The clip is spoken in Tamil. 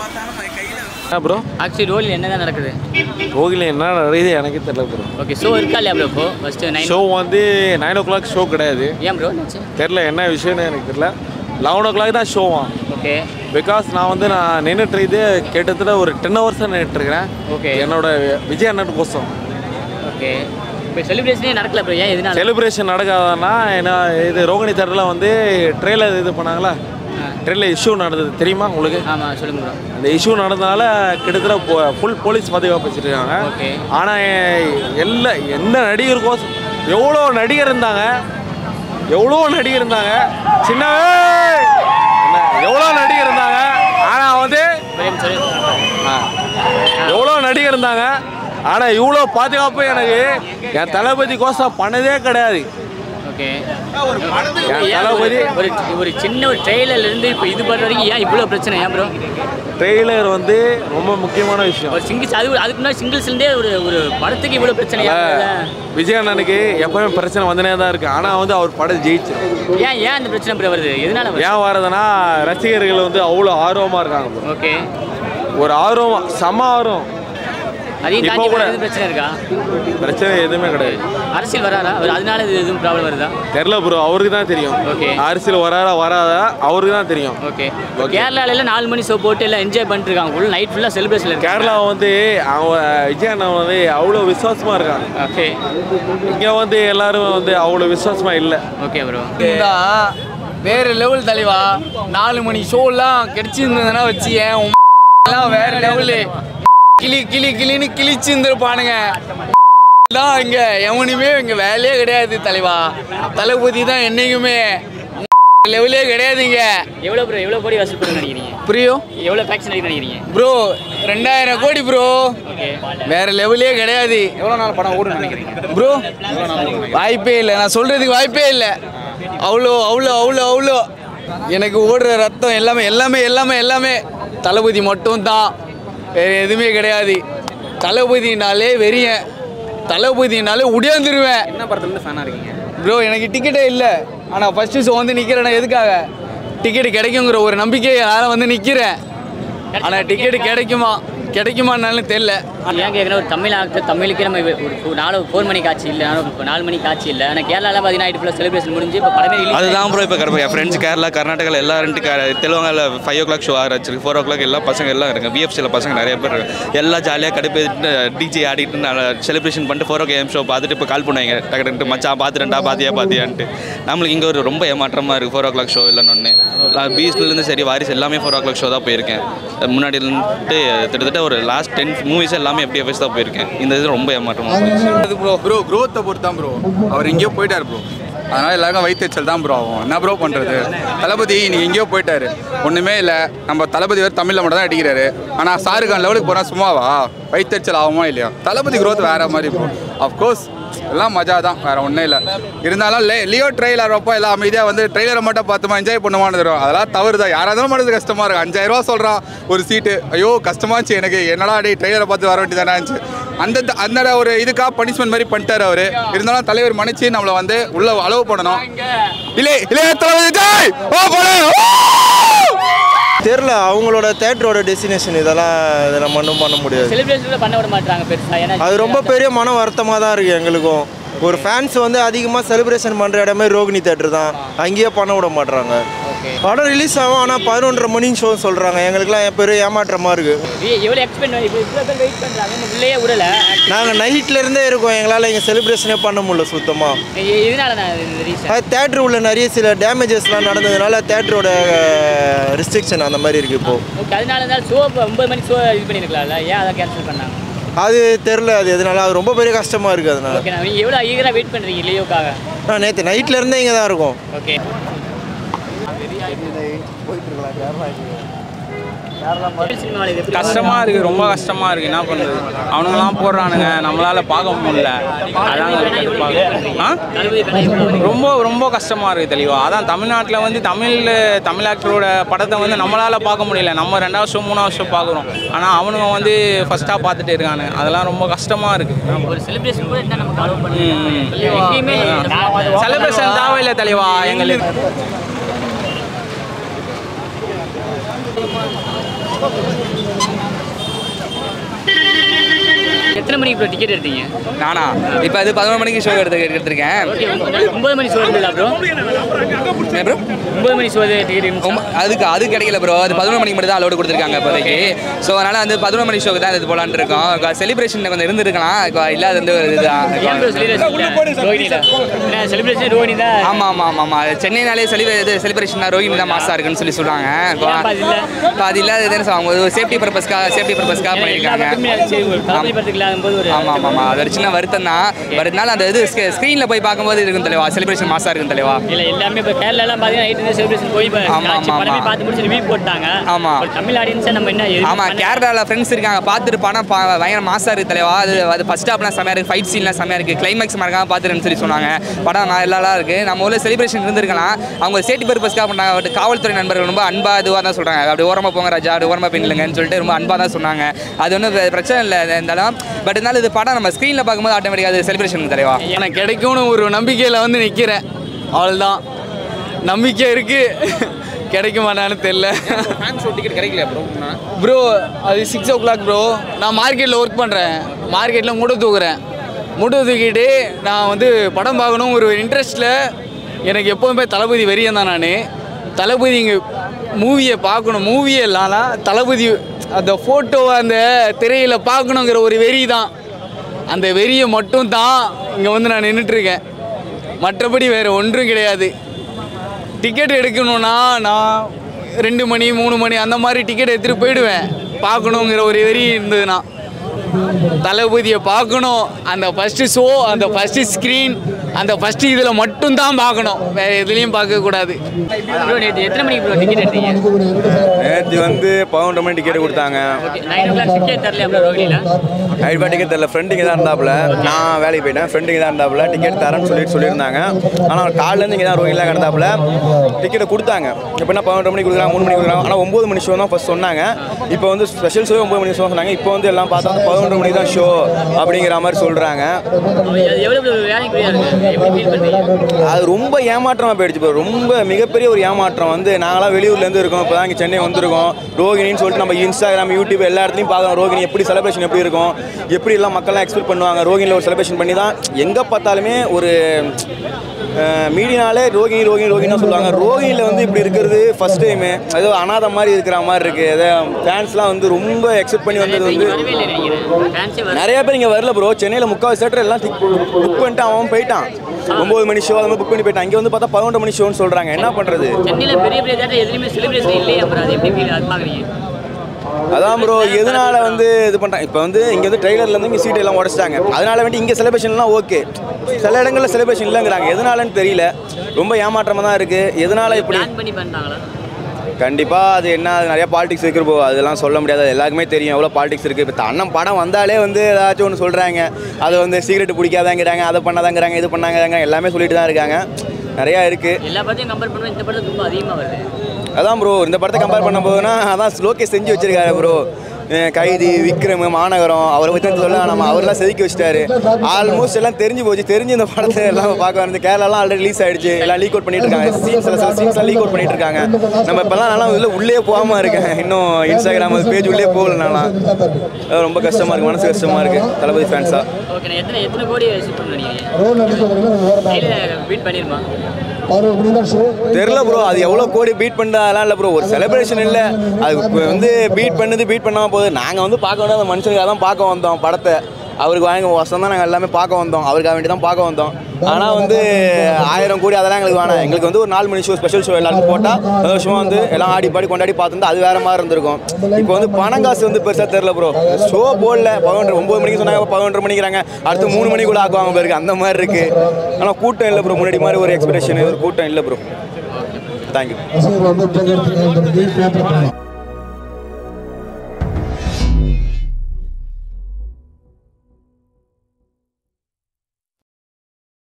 என்ன ப்ரோ ஆக்சுவலி ரோல் என்னதான் நடக்குது கோகில என்ன நடக்குது எனக்கே தெரியல ப்ரோ ஓகே ஷோ இருக்கா இல்லையா ப்ரோ இப்போ ஃபஸ்ட்டு நைன் ஷோ வந்து நைன் ஓ கிளாக் ஷோ கிடையாது ஏன் ப்ரோ என்னாச்சு தெரில என்ன விஷயம்னு எனக்கு தெரியல லெவன் ஓ கிளாக் தான் ஷோவா ஓகே பிகாஸ் நான் வந்து நான் நின்றுட்டு இது கிட்டத்தட்ட ஒரு டென் ஹவர்ஸாக நின்றுட்டுருக்கிறேன் Okay. என்னோட விஜய் அண்ணன் கோசம் ஓகே இப்போ செலிப்ரேஷனே நடக்கல ப்ரோ ஏன் எதனால செலிப்ரேஷன் நடக்காதன்னா என்ன இது ரோகிணி தேட்டரில் வந்து ட்ரெயிலர் இது பண்ணாங்களா ட்ரெயிலர் இஷ்யூ நடந்தது தெரியுமா உங்களுக்கு ஆமாம் சொல்லுங்க ப்ரோ அந்த இஷ்யூ நடந்தனால கிட்டத்தட்ட ஃபுல் போலீஸ் பாதுகாப்பு வச்சுருக்காங்க ஓகே ஆனால் எல்லா எந்த நடிகருக்கோ எவ்வளோ நடிகர் இருந்தாங்க எவ்வளோ நடிகர் இருந்தாங்க சின்ன என்ன, எவ்வளோ நடிகர் இருந்தாங்க ஆனால் வந்து சொல்லி ஆ, எவ்வளோ நடிகர் இருந்தாங்க ஆனால் இவ்வளோ பாதுகாப்பு எனக்கு என் தளபதி கோசம் பண்ணதே கிடையாது ஓகே என் தளபதி ஒரு ஒரு சின்ன ஒரு ட்ரெயிலர்ல இருந்து இப்போ இது பண்ணுற வரைக்கும் ஏன் இவ்வளோ பிரச்சனை ஏன் ப்ரோ ட்ரெய்லர் வந்து ரொம்ப முக்கியமான விஷயம் ஒரு சிங்கிள்ஸ் அது அதுக்கு முன்னாடி சிங்கிள்ஸ்லேருந்தே ஒரு ஒரு படத்துக்கு இவ்வளோ பிரச்சனை ஏன் விஜய் அண்ணனுக்கு எப்பவுமே பிரச்சனை வந்துனே தான் இருக்கு ஆனால் வந்து அவர் படம் ஜெயிச்சு ஏன் ஏன் அந்த பிரச்சனை ப்ரோ வருது எதனால வருது ஏன் வரதுன்னா ரசிகர்கள் வந்து அவ்வளோ ஆர்வமாக இருக்காங்க bro. ஓகே ஒரு ஆர்வம் செம்ம ஆர்வம் அதையும் இப்போ தாண்டி கூட- வேற எதுவும் பிரச்சனை இருக்கா பிரச்சனை எதுவுமே கிடையாது அரசியல் வராரா அவர் அதனால இது எதுவும் ப்ராப்ளம் வருதா தெரில ப்ரோ அவருக்கு தான் தெரியும் Okay. அரசியல் வராதா வராதா அவருக்கு தான் தெரியும் ஓகே கேரளால எல்லாம் நாலு மணி ஷோ போட்டு எல்லாம் என்ஜாய் பண்ணிட்டு இருக்காங்க ஃபுல் நைட் ஃபுல்லாக செலிப்ரேஷன் இருக்கு கேரளா வந்து அவன் விஜய் அண்ணன் வந்து அவ்வளோ விசுவாசமாக இருக்காங்க ஓகே இங்கே வந்து எல்லாரும் வந்து அவ்வளோ விசுவாசமாக இல்லை ஓகே ப்ரோ தான் வேற லெவல் தலைவா நாலு மணி ஷோலாம் கிடைச்சிருந்ததுன்னா வச்சு ஏன் எல்லாம் வேற லெவலு கிளி கிளி கிளின்னு கிழிச்சு இருந்திருப்பானுங்க தான் இங்க எவனுமே இங்க வேலையே கிடையாது தலைவா தளபதி தான் என்னைக்குமே லெவலே கிடையாதுங்க எவ்வளோ ப்ரோ எவ்வளோ கோடி வசூல் பண்ண நினைக்கிறீங்க புரியும் எவ்வளோ ஃபேக்ஷன் அடிக்க நினைக்கிறீங்க ப்ரோ ரெண்டாயிரம் கோடி ப்ரோ ஓகே வேற லெவலே கிடையாது எவ்வளோ நாள் படம் ஓடுன்னு நினைக்கிறீங்க ப்ரோ வாய்ப்பே இல்லை நான் சொல்றதுக்கு வாய்ப்பே இல்லை அவ்வளோ அவ்வளோ அவ்வளோ அவ்வளோ எனக்கு ஓடுற ரத்தம் எல்லாமே எல்லாமே எல்லாமே எல்லாமே தளபதி மட்டும்தான் வேற எதுவுமே கிடையாது தளபதினாலே வெறியன் தளபதினாலே உடையாந்துருவேன் என்ன படத்துலேருந்து ஃபேனாக இருக்கீங்க ப்ரோ எனக்கு டிக்கெட்டே இல்லை ஆனால் ஃபஸ்ட்டு ஷோ வந்து நிற்கிறேன் எதுக்காக டிக்கெட் கிடைக்குங்கிற ஒரு நம்பிக்கையால வந்து நிற்கிறேன் ஆனால் டிக்கெட் கிடைக்குமா கிடைக்குமான்னாலும் தெரில ஏன் கேட்குறேன் ஒரு தமிழ் ஆக்டர் தமிழுக்கே நம்ம ஒரு ஒரு நாலு ஃபோர் மணி காட்சி இல்லை நாலு இப்போ நாலு மணி காட்சி இல்லை ஆனால் கேரளாவில் பார்த்தீங்கன்னா நைட் ஃபுல்லாக செலிப்ரேஷன் முடிஞ்சு இப்போ படமே release அதுதான் ப்ரோ இப்போ கரெக்ட் என் ஃப்ரெண்ட்ஸ் கேரளா கர்நாடகாவில் எல்லா ரெண்டு தெலுங்கானாவில் ஃபைவ் ஓ கிளாக் ஷோ ஆரம்பிச்சிருக்கு ஃபோர் ஓ கிளாக் எல்லா பசங்க எல்லாம் இருக்காங்க பிஎஃப்சியில் பசங்க நிறைய பேர் இருக்காங்க எல்லாம் ஜாலியாக கடுப்பு டிஜே ஆடிட்டு செலிப்ரேஷன் பண்ணிட்டு ஃபோர் ஓ கேம் ஷோ பார்த்துட்டு இப்போ கால் பண்ணுவாங்க டக்கு மச்சான் பார்த்துட்டா பாத்தியா பாத்தியான்ட்டு நம்மளுக்கு இங்கே ஒரு ரொம்ப ஏமாற்றமாக இருக்குது ஃபோர் ஓ கிளாக் ஷோ இல்லைன்னு ஒன்று பீஸ்லேருந்து சரி வாரிசு எல்லாமே ஃபோர் ஓ கிளாக் ஷோ தான் போயிருக்கேன் முன்னாடி இருந்துட்டு கிட்டத்தட்ட ஒரு லாஸ்ட் டென் மூவிஸ் எல்லாமே எஃப்டிஎஃப்எஸ் தான் போயிருக்கேன் இந்த இது ரொம்ப ஏமாற்றமாக போயிடுச்சு அது ப்ரோ ப்ரோ க்ரோத்தை பொறுத்து தான் ப்ரோ அவர் எங்கேயோ போயிட்டார் ப்ரோ அதனால எல்லாருக்கும் வயிற்றுச்சல் தான் ப்ரோ ஆகும் என்ன ப்ரோ பண்ணுறது தளபதி இன்னைக்கு எங்கேயோ போயிட்டாரு ஒன்றுமே இல்லை நம்ம தளபதி வேறு தமிழில் மட்டும் தான் அடிக்கிறாரு ஆனால் ஷாருக்கான் லெவலுக்கு போனால் சும்மாவா வயிற்றுச்சல் ஆகுமா இல்லையா தளபதி க்ரோத் வேற மாதிரி ப்ரோ அஃப்கோர்ஸ் எல்லாம் மஜா தான் வேற ஒன்றும் இல்லை இருந்தாலும் லே லியோ ட்ரெய்லர் அப்போ எல்லாம் அமைதியாக வந்து ட்ரெய்லரை மட்டும் பார்த்துமா என்ஜாய் பண்ணுவான்னு தரும் அதெல்லாம் தவறு தான் யாராக இருந்தாலும் மனது கஷ்டமாக இருக்கும் அஞ்சாயிரம் ரூபா சொல்கிறான் ஒரு சீட்டு ஐயோ கஷ்டமாச்சு எனக்கு என்னடா டே ட்ரெய்லரை பார்த்து வர வேண்டியதானே இருந்துச்சு அந்த அந்த ஒரு இதுக்காக பனிஷ்மெண்ட் மாதிரி பண்ணிட்டாரு அவரு இருந்தாலும் தலைவர் மன்னிச்சு நம்மளை வந்து உள்ள அலோவ் பண்ணணும் இல்லை இல்லை தளபதி ஜெய்! ஓ, போடு! ஓ! தெரில அவங்களோட தேட்டரோட டெஸ்டினேஷன் இதெல்லாம் இதெல்லாம் ஒன்றும் பண்ண முடியாது செலிப்ரேஷன் கூட பண்ண விட மாட்டாங்க பெருசாக ஏன்னா அது ரொம்ப பெரிய மன வருத்தமாக தான் இருக்குது எங்களுக்கும் ஒரு ஃபேன்ஸ் வந்து அதிகமாக செலிப்ரேஷன் பண்ணுற இடமே ரோகிணி தேட்டர் தான் அங்கேயே பண்ண விட மாட்றாங்க படம் ரிலீஸ் ஆகும் ஆனால் பதினொன்றரை மணி ஷோ சொல்கிறாங்க எங்களுக்குலாம் பெரிய ஏமாற்றமாக இருக்குது எவ்வளோ எக்ஸ்பெக்ட் இப்போ இவ்வளோ பேர் வெயிட் பண்ணுறாங்க இன்னும் உள்ளே விடல நாங்கள் நைட்லேருந்தே இருக்கோம் எங்களால் இங்கே செலிப்ரேஷனே பண்ண முடியல சுத்தமாக இ- இதனால நான் இந்த ரீசன் அது தேட்டர் உள்ள நிறைய சில டேமேஜஸ்லாம் நடந்ததுனால தேட்டரோட ரெஸ்ட்ரிக்ஷன் அந்த மாதிரி இருக்குது இப்போது ஓகே அதனால இருந்தாலும் ஷோ இப்போ ஒன்பது மணி ஷோ இது பண்ணியிருக்கலாம்ல ஏன் அதை கேன்சல் பண்ணாங்க அது தெரில அது எதனால அது ரொம்ப பெரிய கஷ்டமாக இருக்குது அதனால ஓகே நான் எவ்வளோ ஈகராக வெயிட் பண்ணுறீங்க லியோக்காக நான் நேற்று நைட்லேருந்தே இங்கே தான் இருக்கோம் ஓகே சினிமாவில் இது எப்படி கஷ்டமாக இருக்குது ரொம்ப கஷ்டமாக இருக்குது என்ன பண்ணுறது அவனுங்களாம் போடுறானுங்க நம்மளால் பார்க்க முடியல அதான் கடுப்பாகுது. ஆ தளபதி படம் எவ்வளோ வரைக்கும் ரொம்ப ரொம்ப கஷ்டமாக இருக்குது தெளிவா அதான் தமிழ்நாட்டில் வந்து தமிழ் தமிழ் ஆக்டரோட படத்தை வந்து நம்மளால் பார்க்க முடியல நம்ம ரெண்டாவது ஷோ மூணாவது ஷோ பார்க்குறோம் ஆனால் அவனுங்க வந்து ஃபஸ்ட்டாக பார்த்துட்டு இருக்கானு அதெல்லாம் ரொம்ப கஷ்டமாக இருக்குது ஒரு செலிப்ரேஷன் கூட இருந்தால் நமக்கு அலோவ் பண்ணுங்க எங்கேயுமே செலிப்ரேஷன் தேவையில்லை தெளிவா எங்களுக்கு எத்தனை மணிக்கு ப்ரோ டிக்கெட் எடுத்தீங்க நானா இப்போ அது பதினொரு மணிக்கு ஷோ எடுத்து எடுத்திருக்கேன் ஓகே ஒம்பது மணி ஷோ இருந்ததா ப்ரோ ப்ரோ ஒம்பது மணி ஷோ டிக்கெட் அதுக்கு அது கிடைக்கல ப்ரோ அது பதினொரு மணிக்கு மட்டும் தான் அலோடு கொடுத்துருக்காங்க இப்போதைக்கு ஸோ அதனால் வந்து பதினொரு மணி ஷோக்கு தான் இது போலான்னு இருக்கோம் செலிப்ரேஷன் கொஞ்சம் இருந்திருக்கலாம் இப்போ இல்லாத வந்து ஒரு ஏன் ப்ரோ இதுதான் செலிப்ரேஷன் ரோஹினி தான் ஏன்னா செலிப்ரேஷன் ரோஹினி தான் ஆமாம் ஆமாம் ஆமாம் ஆமாம் சென்னைனாலே செலிப்ரே இது செலிப்ரேஷன் ரோஹினி தான் மாசாக இருக்குன்னு சொல்லி சொல்கிறாங்க ஏன் அப்ப அது இல்ல? இப்போ அது இல்லாத இதுன்னு சொல்லுவாங்க ஒரு சேஃப்டி பர்பஸ்க்காக சேஃப்டி பர்பஸ்க்காக பண்ணியிருக்காங்க தளபதி படத்துக்கு இல்லாத போது ஒரு ஆமாம் ஆமாம் ஆமாம் அது ஒரு சின்ன வருத்தம் தான் வருதுனால அந்த இது ஸ்க்ரீனில் போய் பார்க்கும்போது இருக்கும் தலைவா செலிப்ரேஷன் மாசாக இருக்கும் தலைவா இல்ல எல்லாமே இப்போ கேரளாலாம் பார்த்தீங்கன்னா நைட் இருந்து செலிப்ரேஷன் போய் இப்போ ஆமா, காட்சி ஆமா, படமே ஆமா. பார்த்து முடிச்சு ரிவ்யூ போட்டாங்க ஆமா. ஒரு தமிழ் ஆடியன்ஸை நம்ம என்ன எதுவும் ஆமாம் பண்ண- கேரளாவில் ஃப்ரெண்ட்ஸ் இருக்காங்க பார்த்துட்டு படம் பா பயங்கர மாசாக இருக்குது தலைவா அது அது ஃபஸ்ட் ஹாப்லாம் செம்மையாக இருக்குது ஃபைட் சீன்லாம் செம்மையாக இருக்குது கிளைமேக்ஸ் மறக்காம பார்த்துருன்னு சொல்லி சொன்னாங்க படம் நல்லா இருக்குது நம்ம ஊரில் செலிப்ரேஷன் இருந்திருக்கலாம் அவங்க சேஃப்டி பர்பஸ்க்காக பண்ணாங்க பட் காவல்துறை நண்பர்கள் ரொம்ப அன்பாக இதுவாக தான் சொல்கிறாங்க அப்படி ஓரமாக போங்க ராஜா அப்படி ஓரமாக பின்னுங்கன்னு சொல்லிட்டு ரொம்ப அன்பாக தான் சொன்னாங்க அது ஒன்றும் பிரச்சனை இல்லை இருந்தாலும் பட் இருந்தாலும் இது படம் நம்ம ஸ்க்ரீனில் பார்க்கும்போது ஆட்டோமேட்டிக்காக அது செலிப்ரேஷன் தலைவா எனக்கு கிடைக்கும்னு ஒரு நம்பிக்கையில் வந்து நிற்கிறேன் அவ்வளோதான் நம்பிக்கை இருக்குது கிடைக்க மாட்டான்னு தெரில டிக்கெட் கிடைக்கல ப்ரோ ப்ரோ அது சிக்ஸ் ஓ கிளாக் ப்ரோ நான் மார்க்கெட்டில் ஒர்க் பண்ணுறேன் மார்க்கெட்டில் மூட்டை தூக்குறேன் மூட்டை தூக்கிட்டு நான் வந்து படம் பார்க்கணும் ஒரு இன்ட்ரெஸ்ட்டில் எனக்கு எப்போதுமே தளபதி வெறியன் தான் நான் தளபதி இங்கே மூவியை பார்க்கணும் மூவியே இல்லைனா தளபதி அந்த ஃபோட்டோவை அந்த திரையில் பார்க்கணுங்கிற ஒரு வெறி தான் அந்த வெறியை மட்டும் தான் இங்கே வந்து நான் நின்றுட்டுருக்கேன் மற்றபடி வேறு ஒன்றும் கிடையாது டிக்கெட் எடுக்கணும்னா நான் ரெண்டு மணி மூணு மணி அந்த மாதிரி டிக்கெட் எடுத்துகிட்டு போயிடுவேன் பார்க்கணுங்கிற ஒரு வெறி இருந்ததுன்னா தளபதியை பார்க்கணும் அந்த ஃபஸ்ட்டு ஷோ அந்த ஃபஸ்ட்டு ஸ்க்ரீன் அந்த ஃபஸ்ட்டு இதில் மட்டும்தான் பார்க்கணும் வேறு எதுலேயும் பார்க்கக்கூடாது ப்ரோ நேற்று எத்தனை மணிக்கு ப்ரோ டிக்கெட் எடுத்தீங்க நேற்று வந்து பதினொன்று மணி டிக்கெட் கொடுத்தாங்க okay nine o'clock ticket தரலையா ப்ரோ ரோஹினியில் ஐடி டிக்கெட் தரல ஃப்ரெண்டுங்க தான் இருந்தாப்புல நான் வேலைக்கு போயிட்டேன் ஃப்ரெண்டுங்க தான் இருந்தாப்புல டிக்கெட் தரேன்னு சொல்லிட்டு சொல்லியிருந்தாங்க ஆனால் காலையிலேருந்து இங்கே தான் ரோஹிலாம் கிடந்தாப்புல டிக்கெட்டை கொடுத்தாங்க எப்படின்னா பதினொன்று மணிக்கு கொடுக்குறாங்க மூணு மணிக்கு கொடுக்குறாங்க ஆனால் ஒம்பது மணி ஷோ தான் ஃபஸ்ட் சொன்னாங்க இப்போ வந்து ஸ்பெஷல் ஷோ ஒம்பது மணி ஷோ சொன்னாங்க இப்போ வந்து எல்லாம் பார்த்தா வந்து பதினொன்று மணிக்கு தான் ஷோ அப்படிங்கிற மாதிரி சொல்கிறாங்க எவ்வளோ ப்ரோ வேலைக்குரியா இருக்கு எப்படி ஃபீல் பண்ணுறீங்க அது ரொம்ப ஏமாற்றமாக போயிடுச்சு இப்போ ரொம்ப மிகப்பெரிய ஒரு ஏமாற்றம் வந்து நாங்களாம் வெளியூர்லேருந்து இருக்கோம் இப்போ தான் இங்கே சென்னை வந்திருக்கோம் ரோகிணின்னு சொல்லிட்டு நம்ம இன்ஸ்டாகிராம் யூடியூப் எல்லா இடத்துலையும் பார்க்குறோம் ரோகிணி எப்படி செலிப்ரேஷன் எப்படி இருக்கும் எப்படி எல்லாம் மக்கள்லாம் எக்ஸ்பெக்ட் பண்ணுவாங்க ரோகிணியில் ஒரு செலிப்ரேஷன் பண்ணி தான் எங்கே பார்த்தாலுமே ஒரு மீடியானாலே ரோகிணி ரோகிணி ரோகிணின்னு சொல்லுவாங்க ரோகிணியில் வந்து இப்படி இருக்கிறது ஃபர்ஸ்ட் டைமு ஏதோ அனாதை மாதிரி இருக்கிற மாதிரி இருக்குது ஏதோ ஃபேன்ஸ்லாம் வந்து ரொம்ப எக்ஸெப்ட் பண்ணி வந்தது வந்து வரவே இல்லை நினைக்கிறேன் ஃபேன்ஸே வர நிறைய பேர் இங்கே வரல ப்ரோ சென்னையில் முக்கால் தேட்டர் எல்லாம் புக் பண்ணிட்டு அவன் போயிட்டான் ஒம்பது மணி ஷோ அது மாதிரி புக் பண்ணி போயிட்டான் இங்கே வந்து பார்த்தா பதினொன்று மணி ஷோன்னு சொல்கிறாங்க என்ன பண்ணுறது சென்னையில் பெரிய பெரிய தேட்டர் எதுலையுமே செலிப்ரேஷன் இல்லையா அப்புறம் அது எப்படி ஃபீல் அது பார்க்குறீங்க அதான் ப்ரோ எதனால வந்து இது பண்ணுறாங்க இப்போ வந்து இங்கே வந்து ட்ரெய்லர்லேருந்து இங்கே சீட் எல்லாம் உடச்சிட்டாங்க அதனால வேண்டி இங்கே செலிப்ரேஷன்லாம் ஓகே சில இடங்களில் செலிப்ரேஷன் இல்லைங்கிறாங்க எதனாலன்னு தெரியல ரொம்ப ஏமாற்றமாக தான் இருக்குது எதனால இப்படி பிளான் பண்ணி பண்ணுறாங்களா கண்டிப்பாக அது என்ன அது நிறைய பாலிடிக்ஸ் இருக்கு ப்ரோ அதெல்லாம் சொல்ல முடியாது அது எல்லாருக்குமே தெரியும் எவ்வளோ பாலிடிக்ஸ் இருக்குது இப்போ அண்ணன் படம் வந்தாலே வந்து ஏதாச்சும் ஒன்று சொல்கிறாங்க அது வந்து சிகரெட் பிடிக்காதாங்கிறாங்க அதை பண்ணாதாங்கிறாங்க இது பண்ணாங்கிறாங்க எல்லாமே சொல்லிட்டு தான் இருக்காங்க நிறையா இருக்குது எல்லா படத்தையும் கம்பேர் பண்ணுவோம் இந்த படத்துக்கு ரொம்ப அதிகமாக வருது அதான் ப்ரோ இந்த படத்தை கம்பேர் பண்ண போதுன்னா அதான் லோகேஷ் செஞ்சு வச்சிருக்காரு ப்ரோ கைதி விக்ரம் மாநகரம் அவரை பற்றி சொல்ல நம்ம அவரெல்லாம் செதுக்கி வச்சிட்டாரு ஆல்மோஸ்ட் எல்லாம் தெரிஞ்சு போச்சு தெரிஞ்சு இந்த படத்தை எல்லாம் பார்க்க வந்து கேரளாலாம் ஆல்ரெடி ரிலீஸ் ஆயிடுச்சு எல்லாம் லீக் அவுட் பண்ணிட்டு இருக்காங்க சீன்ஸ் சில சில சீன்ஸ்லாம் லீக் அவுட் பண்ணிட்டு இருக்காங்க நம்ம இப்போல்லாம் நல்லா இதில் உள்ளே போகாம இருக்கேன் இன்னும் இன்ஸ்டாகிராம் பேஜ் உள்ளே போகல நான்லாம் அது ரொம்ப கஷ்டமா இருக்கு மனசு கஷ்டமா இருக்கு தளபதி ஃபேன்ஸா ஓகே நான் எத்தனை எத்தனை கோடி ஷூட் பண்ண நினைக்கிறேன் பீட் பண்ணிருமா தெரில ப்ரோ அது எவ்வளோ கோடி பீட் பண்ணுறது அதெல்லாம் இல்லை ப்ரோ ஒரு செலிப்ரேஷன் இல்லை அது இப்ப வந்து பீட் பண்ணது பீட் பண்ணாமல் போகுது நாங்கள் வந்து பார்க்க வேண்டிய அந்த மனுஷனுக்காக தான் பார்க்க வந்தோம் படத்தை அவருக்கு வாங்க வசம் தான் நாங்கள் எல்லாமே பார்க்க வந்தோம் அவருக்காக வேண்டி தான் பார்க்க வந்தோம் ஆனால் வந்து ஆயிரம் கோடி அதெல்லாம் எங்களுக்கு வேணாம் எங்களுக்கு வந்து ஒரு நாலு மணி ஷோ ஸ்பெஷல் ஷோ எல்லாருக்கும் போட்டால் சந்தோஷமாக வந்து எல்லாம் ஆடி பாடி கொண்டாடி பார்த்துருந்து அது வேற மாதிரி இருந்திருக்கும் இப்போ வந்து பணம் காசு வந்து பெருசாக தெரில ப்ரோ ஷோ போடல பதினொன்று ஒம்பது மணிக்கு சொன்னாங்க பதினொன்றரை மணிக்கிறாங்க அடுத்து மூணு மணி கூட ஆக்குவாங்க பேருக்கு அந்த மாதிரி இருக்குது ஆனால் கூட்டம் இல்லை ப்ரோ முன்னாடி மாதிரி ஒரு எக்ஸ்பெக்டேஷன் ஒரு கூட்டம் இல்லை ப்ரோ தேங்க்யூ